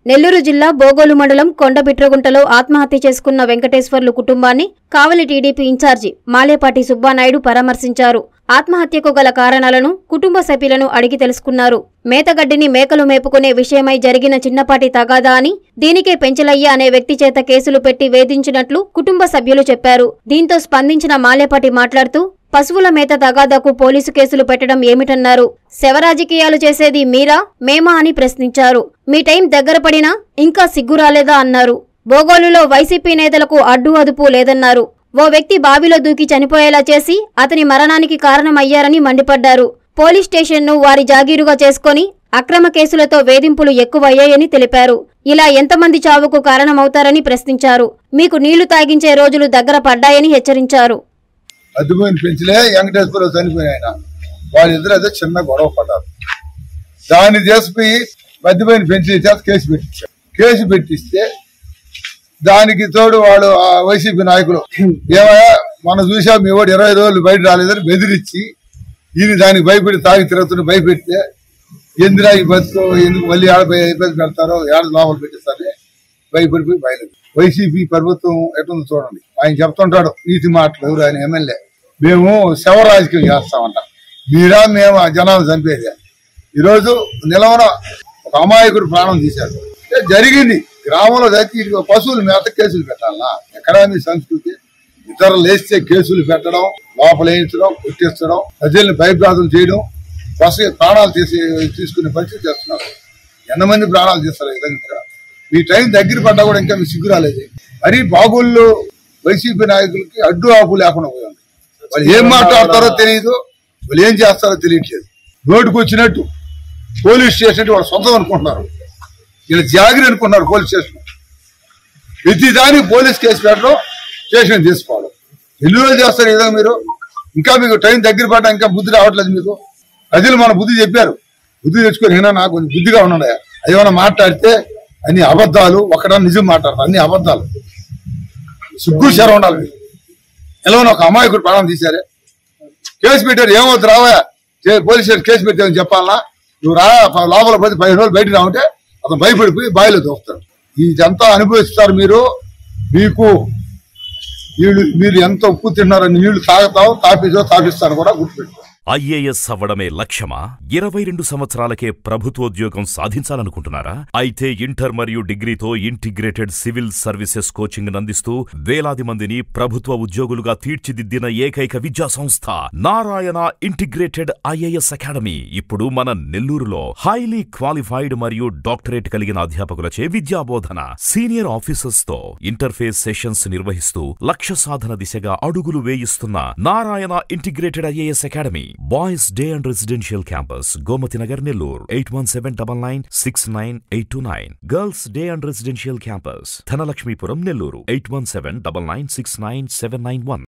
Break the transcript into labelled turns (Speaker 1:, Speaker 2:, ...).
Speaker 1: నెల్లూరు జిల్లా బోగోలు మండలం కొండబిట్రగుంటలో ఆత్మహత్య చేసుకున్న వెంకటేశ్వర్లు కుటుంబాన్ని కావలి టీడీపీ ఇన్ఛార్జి మాలేపాటి సుబ్బానాయుడు పరామర్శించారు ఆత్మహత్యకు గల కారణాలను కుటుంబ సభ్యులను అడిగి తెలుసుకున్నారు మేతగడ్డిని మేకలు మేపుకునే విషయమై జరిగిన చిన్నపాటి తగాదా అని దీనికే పెంచలయ్య అనే వ్యక్తి చేత కేసులు పెట్టి వేధించినట్లు కుటుంబ సభ్యులు చెప్పారు దీంతో స్పందించిన మాలేపాటి మాట్లాడుతూ పశువుల మేత తగాదాకు పోలీసు కేసులు పెట్టడం ఏమిటన్నారు శవరాజకీయాలు చేసేది మీరా మేమా అని ప్రశ్నించారు మీ టైం దగ్గర పడినా ఇంకా సిగ్గు రాలేదా అన్నారు బోగోలులో వైసీపీ నేతలకు అడ్డు అదుపు లేదన్నారు ఓ వ్యక్తి బావిలో దూకి చనిపోయేలా చేసి అతని మరణానికి కారణమయ్యారని మండిపడ్డారు పోలీస్ స్టేషన్ను వారి జాగీరుగా చేసుకొని అక్రమ కేసులతో వేధింపులు ఎక్కువయ్యాయని తెలిపారు ఇలా ఎంతమంది చావుకు కారణమవుతారని ప్రశ్నించారు మీకు నీళ్లు తాగించే రోజులు దగ్గర పడ్డాయని హెచ్చరించారు
Speaker 2: అద్దుపోయిన పెంచలే వెంకటేశ్వరరావు చనిపోయిన ఆయన వాళ్ళిద్దరు అదే చిన్న గొడవ పడ్డారు దాన్ని తీసుకుపోయి మధ్యపోయిన పెంచలే చేత కేసు పెట్టించారు కేసు పెట్టిస్తే దానికి తోడు వాడు ఆ వైసీపీ నాయకులు ఏమయ్యా మనం చూసాం మీ వాడు ఇరవై రోజులు బయట రాలేదని బెదిరించి ఈయన దానికి భయపెట్టి తాగి తిరుగుతున్న భయపెడితే ఎందురా ఈ బతుకు ఎందుకు మళ్ళీ ఆడ పోయి ఇబ్బంది పెడతారో ఏడ లోపల పెట్టిస్తారని భయపడిపోయి బయలుదేరి వైసీపీ ప్రభుత్వం ఎట్లుందో చూడండి ఆయన చెప్తుంటాడు నీతి మాటలు ఎవరు ఆయన ఎమ్మెల్యే మేము శవ రాజకీయం చేస్తామంట మీరా మేము ఆ జనాలు చంపేది ఈరోజు నిలవన ఒక అమాయకుడు ప్రాణం తీశారు ఏ జరిగింది గ్రామంలో చచ్చి ఇదిగో పశువులు మేత కేసులు పెట్టాలనా ఎక్కడా మీ సంస్కృతి ఇతరులు లేస్తే కేసులు పెట్టడం లోపల వేయించడం కొట్టించడం ప్రజల్ని భయభ్రాంతులు చేయడం బస్సు ప్రాణాలు తీసి తీసుకునే పరిస్థితి చేస్తున్నారు ఎంతమంది ప్రాణాలు తీస్తారు ఈ విధంగా మీ టైం దగ్గర పడ్డా కూడా ఇంకా మీ సిగ్గు రాలేదు మరి బాబుల్లో వైసీపీ నాయకులకి అడ్డు ఆపు లేకుండా పోయింది వాళ్ళు ఏం మాట్లాడతారో తెలియదు వాళ్ళు ఏం చేస్తారో తెలియట్లేదు నోటుకు వచ్చినట్టు పోలీస్ స్టేషన్ వాళ్ళు సొంతం అనుకుంటున్నారు వీళ్ళు జాగిరి అనుకున్నారు పోలీస్ స్టేషన్ ప్రతి దానికి పోలీస్ కేసు పెట్టడం స్టేషన్ తీసుకోవడం ఎన్ని రోజులు చేస్తారు ఈ విధంగా మీరు ఇంకా మీకు టైం దగ్గర పడ్డా ఇంకా బుద్ధి రావట్లేదు మీకు ప్రజలు మన బుద్ధి చెప్పారు బుద్ధి తెచ్చుకొని ఏనా నాకు కొంచెం బుద్ధిగా ఉన్నాడు ఏమైనా మాట్లాడితే అన్ని అబద్ధాలు ఒకటా నిజం మాట్లాడతారు అన్ని అబద్ధాలు సిగ్గు శరం ఉండాలి మీకు ఎలా ఒక అమాయకుడు ప్రాణం తీశారే కేసు పెట్టారు ఏమవుతుంది రావా చే- పోలీస్ స్టేషన్ కేసు పెట్టామని చెప్పాలనా నువ్వు రా ప- లోపల పోతే పది రోజులు బయట రావంటే అతను భయపడిపోయి బావిలో దూకుతాడు ఇదంతా అనుభవిస్తారు మీరు మీకు వీళ్ళు మీరు ఎంత ఉప్పు తిన్నారని నీళ్లు తాగుతావు తాపిజో తాపిస్తారు కూడా గుర్తుపెట్టుకో
Speaker 3: ఐఏఎస్ అవ్వడమే లక్ష్యమా ఇరవై రెండు సంవత్సరాలకే ప్రభుత్వోద్యోగం సాధించాలనుకుంటున్నారా అయితే ఇంటర్ మరియు డిగ్రీతో ఇంటిగ్రేటెడ్ సివిల్ సర్వీసెస్ కోచింగ్ అందిస్తూ వేలాది మందిని ప్రభుత్వ ఉద్యోగులుగా తీర్చిదిద్దిన ఏకైక విద్యా సంస్థ నారాయణ ఇంటిగ్రేటెడ్ ఐఏఎస్ అకాడమీ ఇప్పుడు మన నెల్లూరులో హైలీ క్వాలిఫైడ్ మరియు డాక్టరేట్ కలిగిన అధ్యాపకులచే విద్యాబోధన సీనియర్ ఆఫీసర్స్ తో ఇంటర్ఫేస్ సెషన్స్ నిర్వహిస్తూ లక్ష్య సాధన దిశగా అడుగులు వేయిస్తున్న Narayana integrated IAS academy boys day and residential campus Gomathi Nagar Nellore eight one seven double nine six nine eight two nine girls day and residential campus Dhanalakshmipuram Nellore eight one seven double nine six nine seven nine one